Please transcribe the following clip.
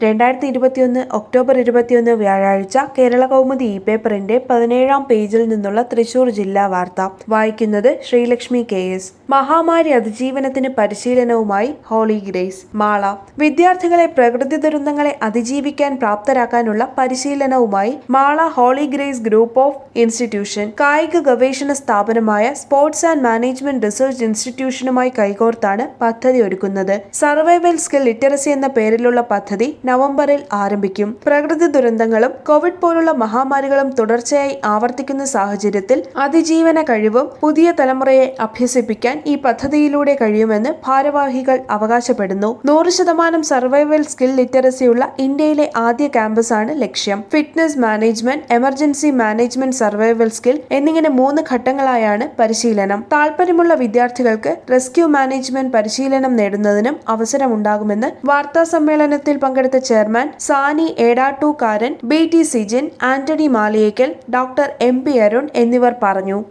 രണ്ടായിരത്തി ഇരുപത്തിയൊന്ന് ഒക്ടോബർ ഇരുപത്തിയൊന്ന് വ്യാഴാഴ്ച കേരള കൗമുദി ഇ പേപ്പറിന്റെ പതിനേഴാം പേജിൽ നിന്നുള്ള തൃശൂർ ജില്ലാ വാർത്ത വായിക്കുന്നത് ശ്രീലക്ഷ്മി കെ എസ് മഹാമാരി അതിജീവനത്തിന് പരിശീലനവുമായി ഹോളി ഗ്രേസ് മാള വിദ്യാർത്ഥികളെ പ്രകൃതി ദുരന്തങ്ങളെ അതിജീവിക്കാൻ പ്രാപ്തരാക്കാനുള്ള പരിശീലനവുമായി Mala holy grace group of institution കായിക ഗവേഷണ സ്ഥാപനമായ സ്പോർട്സ് ആൻഡ് മാനേജ്മെന്റ് റിസർച്ച് ഇൻസ്റ്റിറ്റ്യൂഷനുമായി കൈകോർത്താണ് പദ്ധതി ഒരുക്കുന്നത് സർവൈവൽ സ്കിൽ ലിറ്ററസി എന്ന പേരിലുള്ള പദ്ധതി നവംബറിൽ ആരംഭിക്കും പ്രകൃതി ദുരന്തങ്ങളും കോവിഡ് പോലുള്ള മഹാമാരികളും തുടർച്ചയായി ആവർത്തിക്കുന്ന സാഹചര്യത്തിൽ അതിജീവന കഴിവും പുതിയ തലമുറയെ അഭ്യസിപ്പിക്കാൻ ഈ പദ്ധതിയിലൂടെ കഴിയുമെന്ന് ഭാരവാഹികൾ അവകാശപ്പെടുന്നു നൂറ് ശതമാനം സർവൈവൽ സ്കിൽ ലിറ്ററസിയുള്ള ഇന്ത്യയിലെ ആദ്യ ക്യാമ്പസാണ് ലക്ഷ്യം fitness management emergency management survival skill എന്നിങ്ങനെ മൂന്ന് ഘട്ടങ്ങളായാണ് പരിശീലനം താല്പര്യമുള്ള വിദ്യാർത്ഥികൾക്ക് റെസ്ക്യൂ മാനേജ്മെന്റ് പരിശീലനം നേടുന്നതിനും അവസരമുണ്ടാകുമെന്ന് വാർത്താ സമ്മേളനത്തിൽ പങ്കെടുത്ത chairman Sani Edattukkaran B T Sijin Antony Maliyekkal doctor M P Arun എന്നിവർ പറഞ്ഞു